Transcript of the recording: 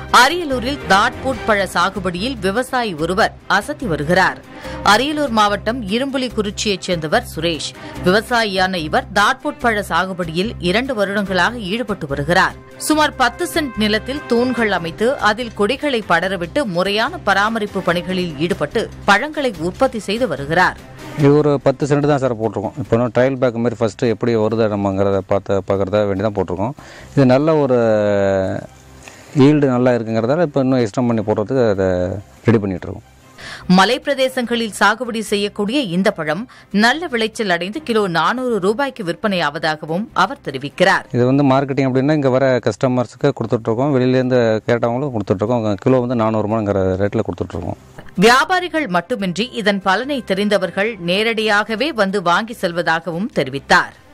அரியலூரில் தாட்பூட் பழ சாகுபடியில் விவசாயி ஒருவர் அசத்தி வருகிறார் அரியலூர் மாவட்டம் இரும்புலிக்குறிச்சியைச் சேர்ந்தவர் சுரேஷ் விவசாயியான இவர் தாட்பூட் பழ சாகுபடியில் இரண்டு வருடங்களாக ஈடுபட்டு வருகிறார் சுமார் பத்து சென்ட் நிலத்தில் தூண்கள் அமைத்து அதில் கொடிகளை படரவிட்டு முறையான பராமரிப்பு பணிகளில் ஈடுபட்டு பழங்களை உற்பத்தி செய்து வருகிறார் இது ஒரு பத்து சென்ட் தான் சார் போட்டிருக்கோம் இப்போ இன்னும் ட்ரையல் பேக் மாதிரி ஃபஸ்ட்டு எப்படி வருது நம்மங்கிறத பார்த்து பார்க்குறத வேண்டி தான் போட்டிருக்கோம் இது நல்ல ஒரு ஈல்டு நல்லா இருக்குங்கிறதால இப்போ இன்னும் எக்ஸ்டெண்ட் பண்ணி போடுறதுக்கு அதை ரெடி பண்ணிகிட்ருக்கோம் மலை பிரதேசங்களில் சாகுபடி செய்யக்கூடிய இந்த பழம் நல்ல விளைச்சல் அடைந்து கிலோ நானூறு ரூபாய்க்கு விற்பனையாவதாகவும் அவர் தெரிவிக்கிறார் இது வந்து மார்க்கெட்டிங் அப்படின்னா இங்கே வர கஸ்டமர்ஸுக்கு கொடுத்துட்ருக்கோம் வெளியிலேருந்து கேட்டவங்களும் கொடுத்துட்ருக்கோம் கிலோ வந்து நானூறுமாங்கிற ரேட்டில் கொடுத்துட்ருக்கோம் வியாபாரிகள் மட்டுமின்றி இதன் பலனை தெரிந்தவர்கள் நேரடியாகவே வந்து வாங்கி செல்வதாகவும் தெரிவித்தார்